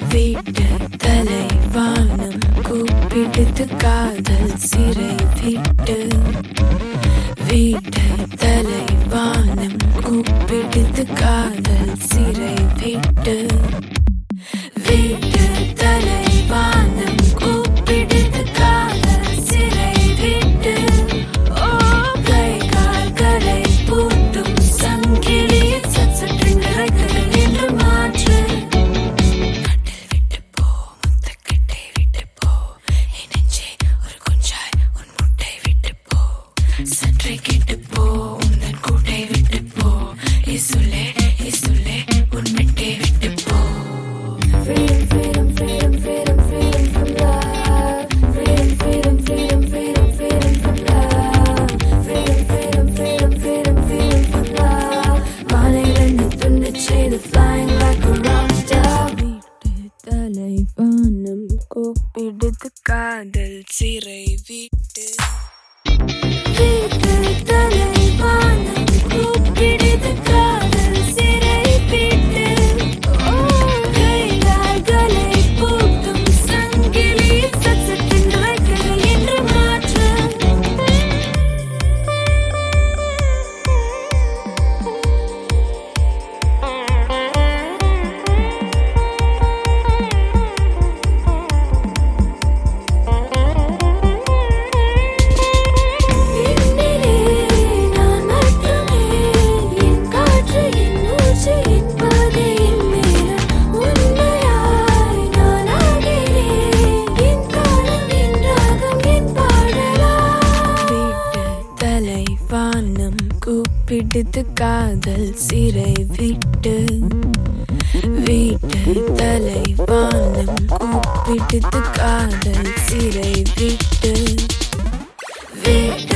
வீட்டு தலைவானம் கூப்பிடுது காதல் சிறை விட்டு வீட்டு தலைவானம் கூப்பிடுது காதல் சிறை விட்டு வீட்டு தலைவானம் கூப்பிடுது காதல் சிறை விட்டு ஓ கை கால்களை பூட்டும் சங்கிலி சச்சற்றின் என்று மாற்று கட்டில் விட்டு போ முத்தக்கட்டை விட்டு போ என் நெஞ்சே ஒரு குஞ்சாய் உன் முட்டை விட்டு போ சற்றே கெட்டு போ உந்தன் கூட்டை விட்டு போ இசுலே இசுலே உன் மெட்டை விட்டு போ Freedom, freedom, freedom, freedom, freedom from love. Freedom, freedom, freedom, freedom, freedom from love. Freedom, freedom, freedom, freedom, freedom from love. வானிலிருந்து துண்டச் செய்து flying like a rock star. வீட்டு தலைவானம் கூப்பிடுது காதல் சிறை வீட்டு வீட்டு தலைவானம் கூப்பிடுது காதல் சிறை வீட்டு ஓ கைகால்களை பூட்டும் சங்கிலி சச்சத்தின் ரெக்கைகள் என்று மாற்று என்னிலே நான் மட்டுமே என் காற்று என் மூச்சு என் பாதை என் மேல உண்மையாய் நான் ஆகிறேன் என் காலம் என் ராகம் என் பாடலா வீட்டு தலைவானம் கூப்பிடுது காதல் சிறை விட்டு வீட்டு தலைவானம் கூப்பிடுது காதல் சிறை விட்டு வீட்டு